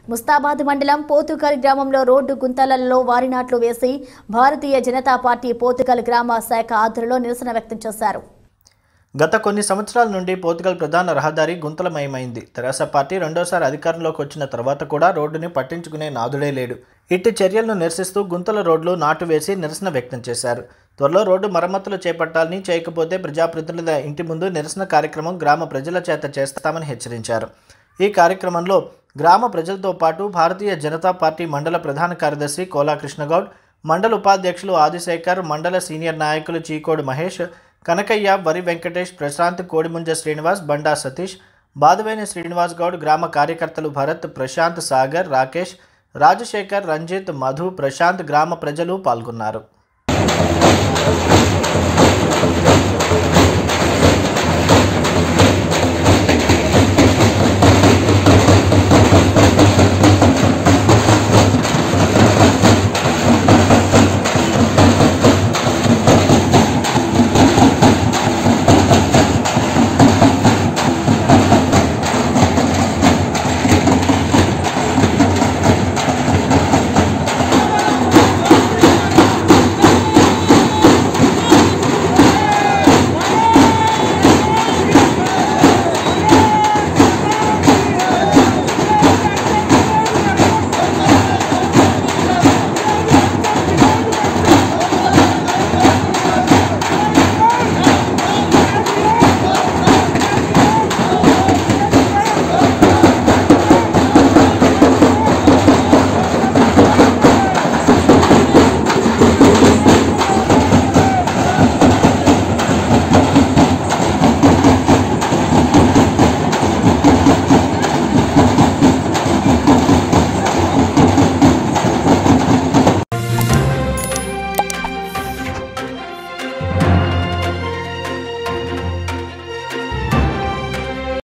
ముస్తాబాద్ మండలం పోతుకల్ గ్రామంలో రోడ్డు గుంతలలో వారి నాట్లు వేసి భారతీయ జనతా పార్టీ పోతుకల్ గ్రామ శాఖ ఆధ్వర్యంలో నిరసన వ్యక్తం చేశారు గత కొన్ని సంవత్సరాల నుండి పోతుగల్ ప్రధాన రహదారి గుంతలమయమైంది తెరాస పార్టీ రెండోసారి అధికారంలోకి వచ్చిన తర్వాత కూడా రోడ్డుని పట్టించుకునే నాదుడే లేడు ఇట్టి చర్యలను నిరసిస్తూ గుంతల రోడ్లు నాటు వేసి నిరసన వ్యక్తం చేశారు త్వరలో రోడ్డు మరమ్మతులు చేపట్టాలని చేయకపోతే ప్రజాప్రతినిధుల ఇంటి ముందు నిరసన కార్యక్రమం గ్రామ ప్రజల చేత చేస్తామని హెచ్చరించారు ఈ కార్యక్రమంలో గ్రామ ప్రజలతో పాటు భారతీయ జనతా పార్టీ మండల ప్రధాన కార్యదర్శి కోలా కృష్ణగౌడ్ మండల ఉపాధ్యక్షులు ఆదిశేఖర్ మండల సీనియర్ నాయకులు చీకోడు మహేష్ కనకయ్య వరి వెంకటేష్ ప్రశాంత్ కోడిముంజ శ్రీనివాస్ బండా సతీష్ బాదువేని శ్రీనివాస్ గౌడ్ గ్రామ కార్యకర్తలు భరత్ ప్రశాంత్ సాగర్ రాకేష్ రాజశేఖర్ రంజిత్ మధు ప్రశాంత్ గ్రామ ప్రజలు పాల్గొన్నారు